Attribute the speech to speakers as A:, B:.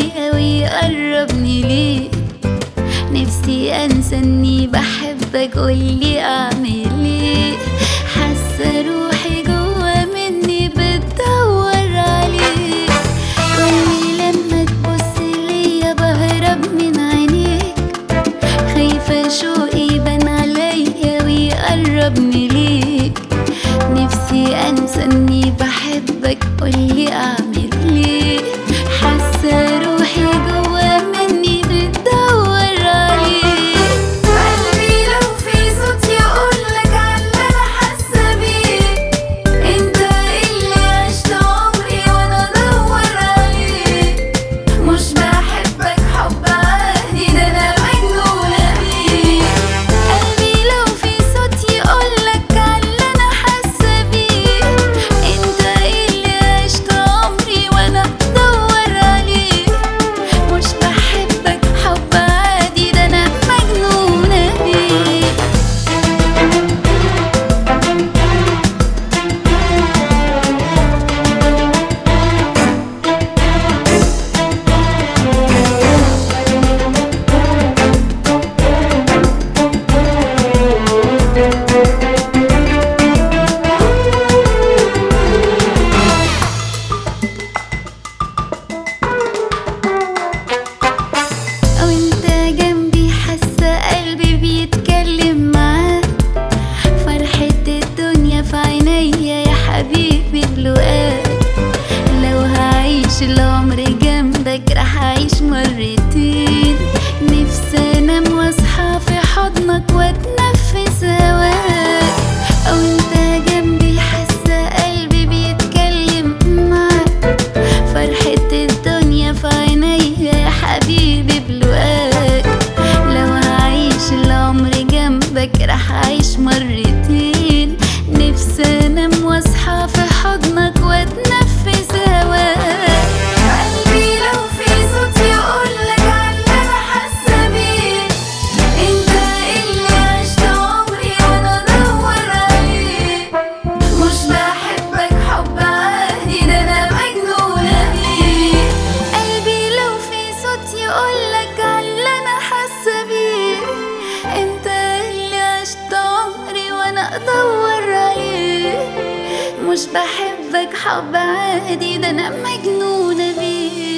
A: عليا ويقربني ليك نفسي انسى اني بحبك قولي اعمل ايه حاسه روحي جوا مني بتدور عليك قولي لما تبص ليا بهرب من عينيك خايفه شوقي يبان عليا ويقربني ليك نفسي انسى اني بحبك قولي اعمل ايه حاسه روحي جوا مني بتدور عليك قلبي لو في صوت يقولك على اللي انا حاسه بيه انت اللي عشت عمري وانا ادور عليك مش بحبك حب عادي ده انا مجنونه بيك قلبي لو في صوت يقولك على اللي انا حاسه بيه انت اللي عشت عمري وانا ادور عليك مش بحبك حب عادي ده انا مجنونه بيك وانت جنبي حاسه قلبي بيتكلم معاك فرحة الدنيا في عينيا يا حبيبي بلقاك لو هعيش العمر جنبك راح اعيش مرتين نفسي انام واصحى في حضنك واتنفس هواك وانت جنبي حاسه قلبي بيتكلم معاك فرحة الدنيا في عينيا يا حبيبي بلقاك لو هعيش العمر جنبك راح اعيش مرتين نفسي انام واصحى في حضنك واتنفس هواك قلبي لو في صوت يقولك على اللي انا حاسه بيه انت اللي عشت عمري وانا ادور عليك مش بحبك حب عادي ده انا مجنونه بيك قلبي لو في صوت يقولك على اللي انا حاسه بيه انت اللي عشت عمري وانا ادور عليك مش بحبك حب عادي ده انا مجنونه بيك